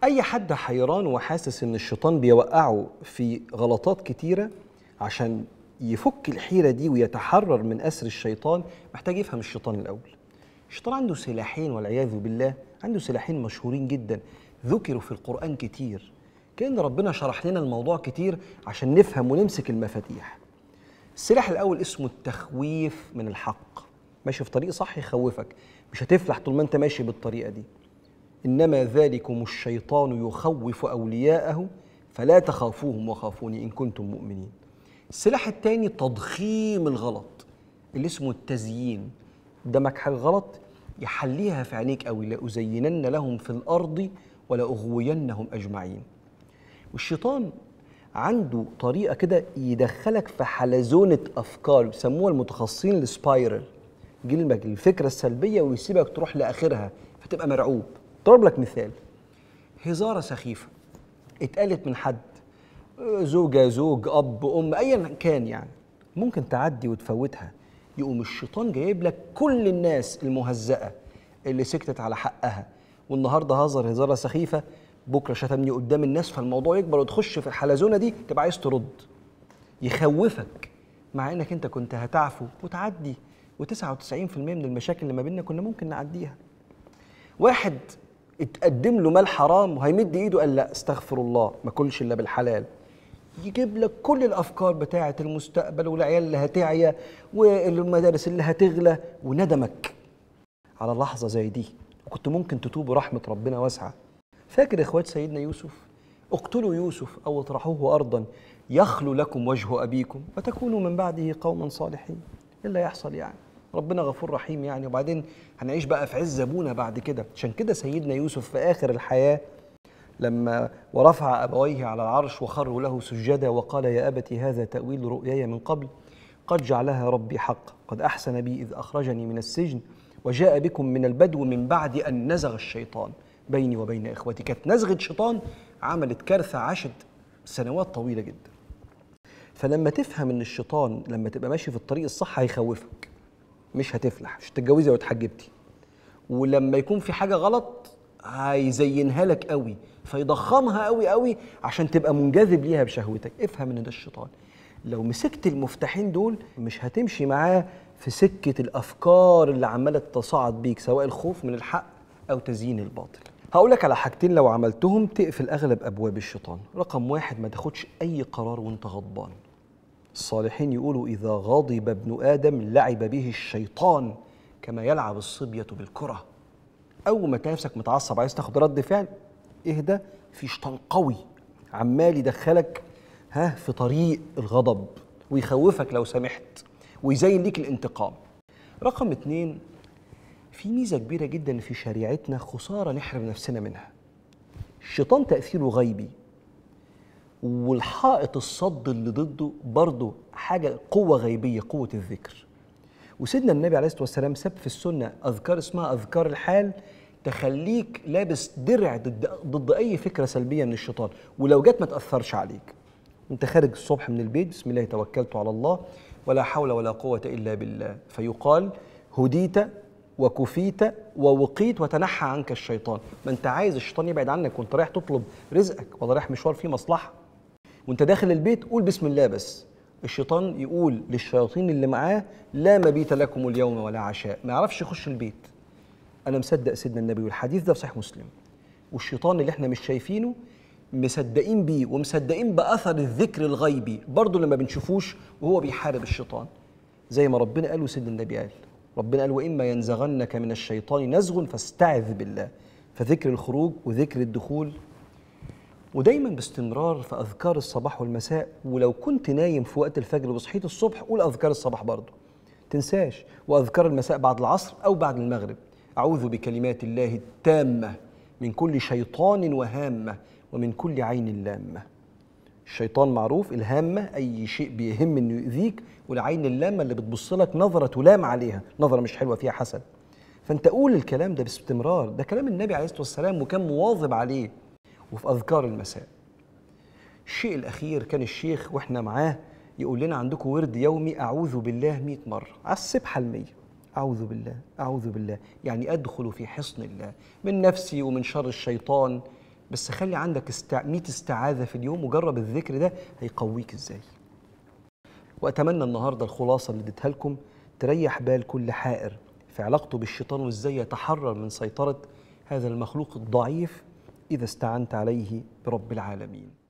اي حد حيران وحاسس ان الشيطان بيوقعه في غلطات كتيره عشان يفك الحيره دي ويتحرر من اسر الشيطان محتاج يفهم الشيطان الاول الشيطان عنده سلاحين والعياذ بالله عنده سلاحين مشهورين جدا ذكروا في القران كتير كان ربنا شرح لنا الموضوع كتير عشان نفهم ونمسك المفاتيح السلاح الاول اسمه التخويف من الحق ماشي في طريق صح يخوفك مش هتفلح طول ما انت ماشي بالطريقه دي انما ذلكم الشيطان يخوف اولياءه فلا تخافوهم وخافوني ان كنتم مؤمنين السلاح الثاني تضخيم الغلط اللي اسمه التزيين قدامك حاجه غلط يحليها في عينيك قوي لازينن لهم في الارض ولاغوينهم اجمعين والشيطان عنده طريقه كده يدخلك في حلزونه افكار بيسموها المتخصصين السبايرل يجيلك الفكره السلبيه ويسيبك تروح لاخرها فتبقى مرعوب ضرب لك مثال هزاره سخيفه اتقالت من حد زوجة زوج أب أم أيا كان يعني ممكن تعدي وتفوتها يقوم الشيطان جايب لك كل الناس المهزأة اللي سكتت على حقها والنهارده هزر هزارة سخيفة بكرة شتمني قدام الناس فالموضوع يكبر وتخش في الحلزونة دي تبقى عايز ترد يخوفك مع انك انت كنت هتعفو وتعدي و99% من المشاكل اللي ما بيننا كنا ممكن نعديها واحد اتقدم له مال حرام وهيمد ايده قال لا استغفر الله ما كلش الا بالحلال يجيب لك كل الافكار بتاعه المستقبل والعيال اللي هتعيا والمدارس اللي هتغلى وندمك على لحظه زي دي وكنت ممكن تتوب ورحمه ربنا واسعه فاكر اخوات سيدنا يوسف اقتلوا يوسف او اطرحوه ارضا يخلو لكم وجه ابيكم وتكونوا من بعده قوما صالحين ايه اللي يحصل يعني ربنا غفور رحيم يعني وبعدين هنعيش بقى في عز ابونا بعد كده عشان كده سيدنا يوسف في اخر الحياه لما ورفع ابويه على العرش وخروا له سجدا وقال يا ابت هذا تاويل رؤياي من قبل قد جعلها ربي حق قد احسن بي اذ اخرجني من السجن وجاء بكم من البدو من بعد ان نزغ الشيطان بيني وبين اخوتي كانت نزغه شيطان عملت كارثه عاشت سنوات طويله جدا فلما تفهم ان الشيطان لما تبقى ماشي في الطريق الصح هيخوفك مش هتفلح مش هتتجوزي لو اتحجبتي ولما يكون في حاجه غلط هيزينها لك قوي فيضخمها قوي قوي عشان تبقى منجذب ليها بشهوتك افهم ان ده الشيطان لو مسكت المفتاحين دول مش هتمشي معاه في سكه الافكار اللي عماله تتصاعد بيك سواء الخوف من الحق او تزيين الباطل هقول لك على حاجتين لو عملتهم تقفل اغلب ابواب الشيطان رقم واحد ما تاخدش اي قرار وانت غضبان الصالحين يقولوا إذا غضب ابن آدم لعب به الشيطان كما يلعب الصبية بالكرة أول ما تلاقي نفسك متعصب عايز تاخد رد فعل اهدى في شيطان قوي عمال يدخلك ها في طريق الغضب ويخوفك لو سمحت ويزين ليك الانتقام رقم اتنين في ميزة كبيرة جدا في شريعتنا خسارة نحرم نفسنا منها الشيطان تأثيره غيبي والحائط الصد اللي ضده برضه حاجه قوه غيبيه قوه الذكر وسيدنا النبي عليه الصلاه والسلام ساب في السنه اذكار اسمها اذكار الحال تخليك لابس درع ضد, ضد اي فكره سلبيه من الشيطان ولو جت ما تاثرش عليك انت خارج الصبح من البيت بسم الله توكلت على الله ولا حول ولا قوه الا بالله فيقال هديت وكفيت ووقيت وتنحى عنك الشيطان ما انت عايز الشيطان يبعد عنك وانت رايح تطلب رزقك ولا رايح مشوار فيه مصلحه وانت داخل البيت قول بسم الله بس الشيطان يقول للشياطين اللي معاه لا مبيت لكم اليوم ولا عشاء ما يعرفش يخش البيت انا مصدق سيدنا النبي والحديث ده في صحيح مسلم والشيطان اللي احنا مش شايفينه مصدقين بيه ومصدقين باثر الذكر الغيبي برضه لما بنشوفوش وهو بيحارب الشيطان زي ما ربنا قال وسيدنا النبي قال ربنا قال واما ينزغنك من الشيطان نزغ فاستعذ بالله فذكر الخروج وذكر الدخول ودايما باستمرار في اذكار الصباح والمساء ولو كنت نايم في وقت الفجر وصحيت الصبح قول اذكار الصباح برضه تنساش واذكار المساء بعد العصر او بعد المغرب اعوذ بكلمات الله التامه من كل شيطان وهامه ومن كل عين لامه الشيطان معروف الهامه اي شيء بيهم انه يؤذيك والعين اللامه اللي بتبص لك نظره تلام عليها نظره مش حلوه فيها حسد فانت قول الكلام ده باستمرار ده كلام النبي عليه الصلاه والسلام وكان مواظب عليه وفي أذكار المساء الشيء الأخير كان الشيخ وإحنا معاه يقول لنا عندكم ورد يومي أعوذ بالله مئة مرة على السبحة المية أعوذ بالله أعوذ بالله يعني أدخل في حصن الله من نفسي ومن شر الشيطان بس خلي عندك استع... 100 استعاذة في اليوم وجرب الذكر ده هيقويك ازاي واتمنى النهارده الخلاصه اللي اديتها لكم تريح بال كل حائر في علاقته بالشيطان وازاي يتحرر من سيطره هذا المخلوق الضعيف اذا استعنت عليه برب العالمين